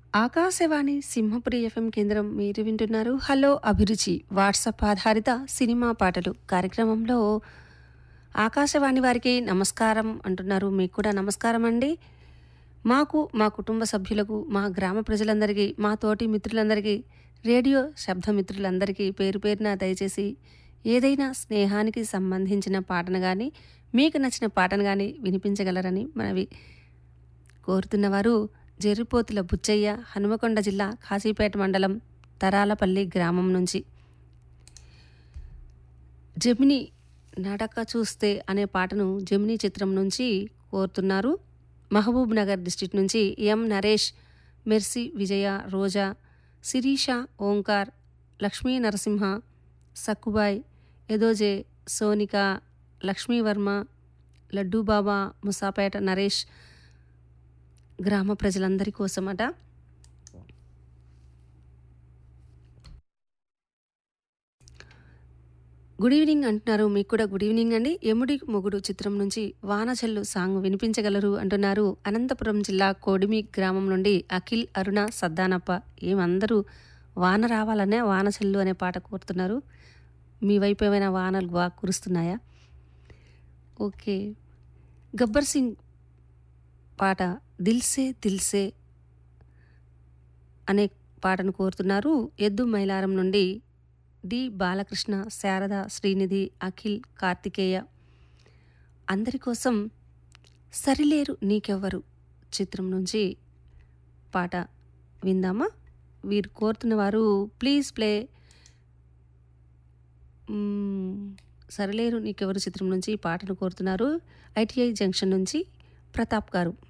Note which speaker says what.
Speaker 1: Akashvani Simhapuri FM కేంద్రం మీరు వింటున్నారు హలో అభిరుచి వాట్సాప్ ఆధారిత సినిమా పాటలు కార్యక్రమంలో ఆకాశవాణి వారికి నమస్కారం అంటున్నారు మీకు కూడా నమస్కారం అండి మాకు మా కుటుంబ సభ్యులకు మా గ్రామ ప్రజలందరికీ మా తోటి మిత్రులందరికీ రేడియో శబ్ద మిత్రులందరికీ పేరు పేరున దయచేసి ఏదైనా స్నేహానికి సంబంధించిన పాటను కానీ మీకు నచ్చిన పాటను కానీ వినిపించగలరని మనవి కోరుతున్నవారు జెర్రిపోతుల బుచ్చయ్య హనుమకొండ జిల్లా కాశీపేట మండలం తరాలపల్లి గ్రామం నుంచి జమిని నడక చూస్తే అనే పాటను జమిని చిత్రం నుంచి కోరుతున్నారు మహబూబ్ నగర్ డిస్టిక్ నుంచి ఎం నరేష్ మెర్సీ విజయ రోజా శిరీష ఓంకార్ లక్ష్మీ నరసింహ సక్కుబాయ్ ఎదోజే సోనిక లక్ష్మీవర్మ లడ్డూబాబా ముసాపేట నరేష్ గ్రామ ప్రజలందరి కోసమట గుడ్ ఈవినింగ్ అంటున్నారు మీకు కూడా గుడ్ ఈవినింగ్ అండి ఎముడి మొగుడు చిత్రం నుంచి వానచల్లు సాంగ్ వినిపించగలరు అంటున్నారు అనంతపురం జిల్లా కోడిమి గ్రామం నుండి అఖిల్ అరుణ సద్దానప్ప ఏమందరూ వాన రావాలనే వానచల్లు అనే పాట కోరుతున్నారు మీ వైపు ఏమైనా వానలు బాగా కురుస్తున్నాయా ఓకే గబ్బర్ సింగ్ పాట దిల్సే దిల్సే అనే పాటను కోరుతున్నారు ఎద్దు మైలారం నుండి డి బాలకృష్ణ శారద శ్రీనిధి అఖిల్ కార్తికేయ అందరి కోసం సరిలేరు నీకెవ్వరు చిత్రం నుంచి పాట విందామా వీరు కోరుతున్న వారు ప్లీజ్ ప్లే మ్మ్, సరిలేరు నీకెవరు చిత్రం నుంచి ఈ పాటను కోరుతున్నారు ఐటీఐ జంక్షన్ నుంచి ప్రతాప్ గారు